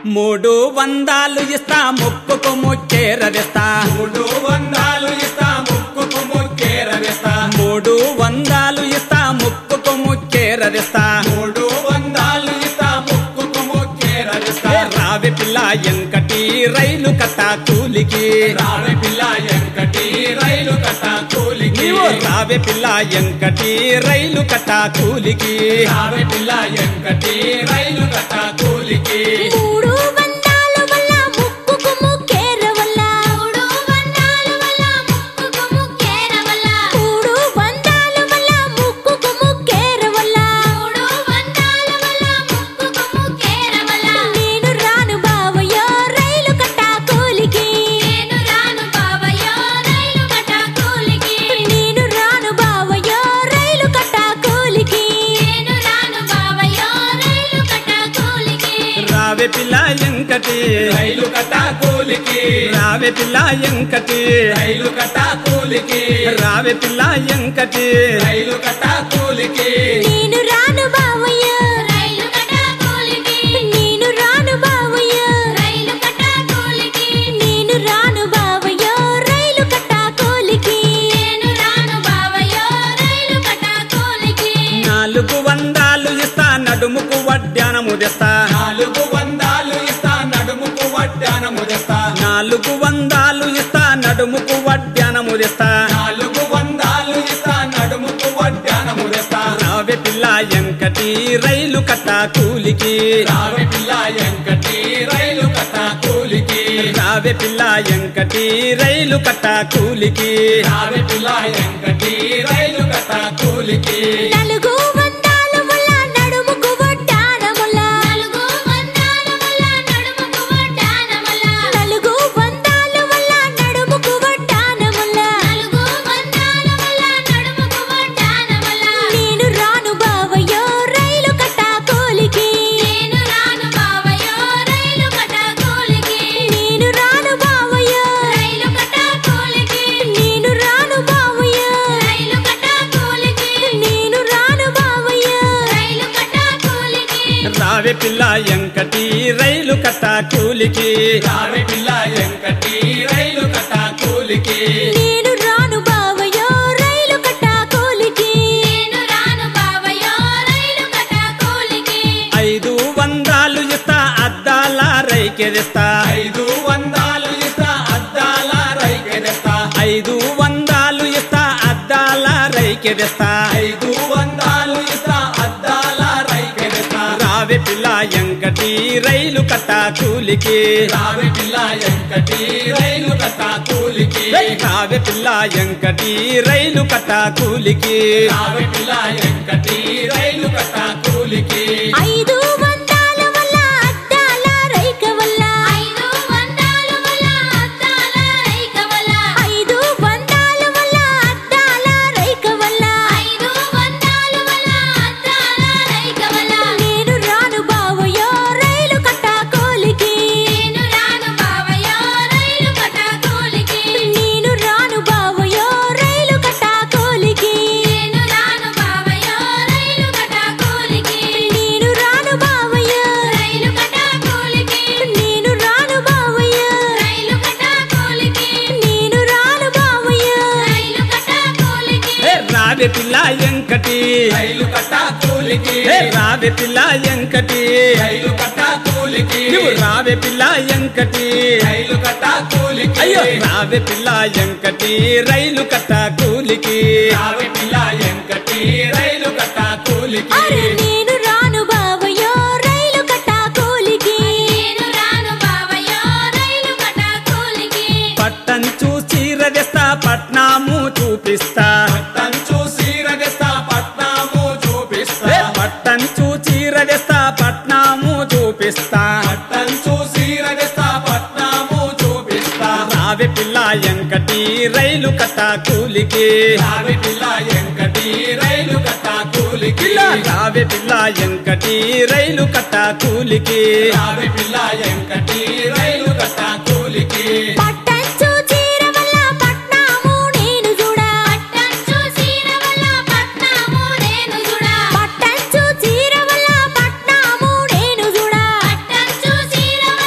మూడు వందాలు ఇస్తా ముక్కుకు ముచ్చేరదిస్తా మూడు వందలు ఇస్తా ముక్కుకు ముక్కేర వేస్తా మూడు వందాలు ఇస్తా ముక్కుకు ముచ్చేరదిస్తా మూడు వందలు ఇస్తా ముక్కుకు ముక్కేర వేస్తా రావి పిల్ల ఎంకటి రైలు కట్ట కూలికి రావి పిల్ల ఎంకటి రైలు కట్ట కూలికి నీవు రావి పిల్ల ఎంకటి రైలు కట్ట కూలికి రావి పిల్ల ఎంకటి రైలు కట్ట కూలికి మూడు వందల వల్ల ముక్కుకు ముక్కేర వల్ల మూడు వందల వల్ల ముక్కుకు ముక్కేర వల్ల మూడు వందల వల్ల ముక్కుకు ముక్కేర వల్ల మూడు వందల వల్ల ముక్కుకు ముక్కేర వల్ల నేను రాను బావయ్య రైలు కట్ట కూలికి నేను రాను బావయ్య రైలు కట్ట కూలికి నేను రాను బావయ్య రైలు కట్ట కూలికి నేను రాను బావయ్య రైలు కట్ట కూలికి రావి పిల్ల ఎంకటి రైలు కట్ట కూలికి రావి పిల్ల ఎంకటి రైలు కట్ట కూలికి రావి పిల్ల ఎంకటి రైలు కట్ట కూలికి నేను రాను బావయ్య రైలు కట్ట కూలికి నేను రాను బావయ్య రైలు కట్ట కూలికి నేను రాను బావయ్య రైలు కట్ట కూలికి నేను రాను బావయ్య రైలు కట్ట కూలికి నాలుగు వందాలు ఇస్తా నడుముకు వడ్డానము తెస్తా నాలుగు వందలు ఇస్తా నడుముకు వడ్డానము తెస్తా నాలుగు వందాలు ఇస్తా నడుముకు వడ్డానము తెస్తా నాలుగు వందలు ఇస్తా నడుముకు వడ్డానము తెస్తా రావి పిల్ల ఎంకటి రైలు కట్ట కూలికి రావి పిల్ల ఎంకటి రైలు కట్ట కూలికి రావి పిల్ల ఎంకటి రైలు కట్ట కూలికి రావి పిల్ల ఎంకటి రైలు కట్ట కూలికి నలుగు వందల వల్ల నడుముకు వడ్డానముల నలుగు వందల వల్ల నడుముకు వడ్డానముల నలుగు వందల వల్ల నడుముకు వడ్డానముల నలుగు వందల వల్ల నడుముకు వడ్డానముల నేను రాను బావయ్య రైలు కట్ట కూలికి నేను రాను బావయ్య రైలు కట్ట కూలికి నేను రాను బావయ్య రైలు కట్ట కూలికి నేను రాను బావయ్య రైలు కట్ట కూలికి నేను రాను బావయ్య రైలు కట్ట కూలికి రావి పిల్ల ఎంకటి రైలు కట్ట కూలికి రావి పిల్ల ఎంకటి రైలు కట్ట కూలికి నేను రాను బావయ్య రైలు కట్ట కూలికి నేను రాను బావయ్య రైలు కట్ట కూలికి ఐదు వందాలు ఇస్తా అద్దాల రైకెదిస్తా ఐదు వందలు ఇస్తా అద్దాల రైకెదెస్తా ఐదు వందాలు ఇస్తా అద్దాల రైకెదిస్తా ఐదు వందలు ఇస్తా అద్దాల రైకెదెస్తా రావి పిల్ల ఎంకటి రైలు కట్ట కూలికి రావి పిల్ల ఎంకటి రైలు కట్ట కూలికి రావి పిల్ల ఎంకటి రైలు కట్ట కూలికి రావి పిల్ల ఎంకటి రైలు కట్ట కూలికి ఐదు వందల వల్ల అద్దాల రైక వల్ల ఐదు వందల వల్ల అద్దాల రైక వల్ల ఐదు వందల వల్ల అద్దాల రైక వల్ల ఐదు వందల వల్ల అద్దాల రైక వల్ల నేను రాను బావయ్య రైలు కట్ట కూలికి నేను రాను బావయ్య రైలు కట్ట కూలికి నేను రాను బావయ్య రైలు కట్ట కూలికి నేను రాను బావయ్య రైలు కట్ట కూలికి నేను రాను బావయ్య రైలు కట్ట కూలికి నేను రాను బావయ్య రైలు కట్ట కూలికి నేను రాను బావయ్య రైలు కట్ట కూలికి ఏ రావి పిల్ల ఎంకటి రైలు కట్ట కూలికి ఏ రావి పిల్ల ఎంకటి రైలు కట్ట కూలికి నువ్వు రావి పిల్ల ఎంకటి రైలు కట్ట కూలికి అయ్యో రావి పిల్ల ఎంకటి రైలు కట్ట కూలికి రావి పిల్ల ఎంకటి రైలు కట్ట కూలికి అరే నేను రాను బావయ్య రైలు కట్ట కూలికి నేను రాను బావయ్య రైలు కట్ట కూలికి పట్టం చూసి రదిస్తా పట్నాము చూపిస్తా కంచు సీరగస్తా పట్నాము చూపిస్తా ఏ పట్టం చూసి రదిస్తా పట్నాము చూపిస్తా కంచు సీరగస్తా పట్నాము చూపిస్తా రావి పిల్ల ఎంకటి రైలు కట్ట కూలికి రావి పిల్ల ఎంకటి రైలు కట్ట కూలికి పిల్ల రావి పిల్ల ఎంకటి రైలు కట్ట కూలికి రావి పిల్ల ఎంకటి రైలు కట్ట కూలికి పట్టంచు చీర వల్ల పట్నాము నేను చూడా పట్టంచు చీర వల్ల పట్నాము నేను చూడా పట్టంచు చీర వల్ల పట్నాము నేను చూడా పట్టంచు చీర వల్ల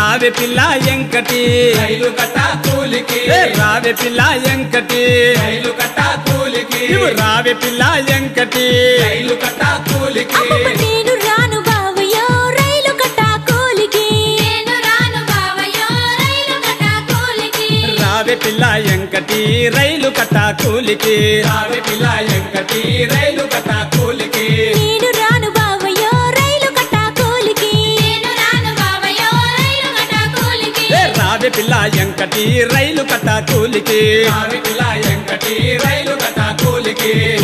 రావే పిల్ల ఎంకటి రైలు కట్ట కూలికి ఏ రావే పిల్ల ఎంకటి రైలు కట్ట కూలికి నువ్వు రావే పిల్ల ఎంకటి రైలు కట్ట కూలికి అమ్మమ్మ నేను రాను బావయ్యో రైలు కట్టా కూలికి నేను రాను బావయ్యో రైలు కట్టా కూలికి రావే పిల్ల ఎంకటి రైలు కట్ట కూలికి రావి పిల్ల ఎంకటి రైలు కట్ట కూలికి నేను రాను బావయ్యో రైలు కట్టా కూలికి నేను రాను బావయ్యో రైలు కట్టా కూలికి ఏ రావే పిల్ల ఎంకటి రైలు కట్ట కూలికి రావి పిల్ల ఎంకటి రైలు కట్ట కూలికి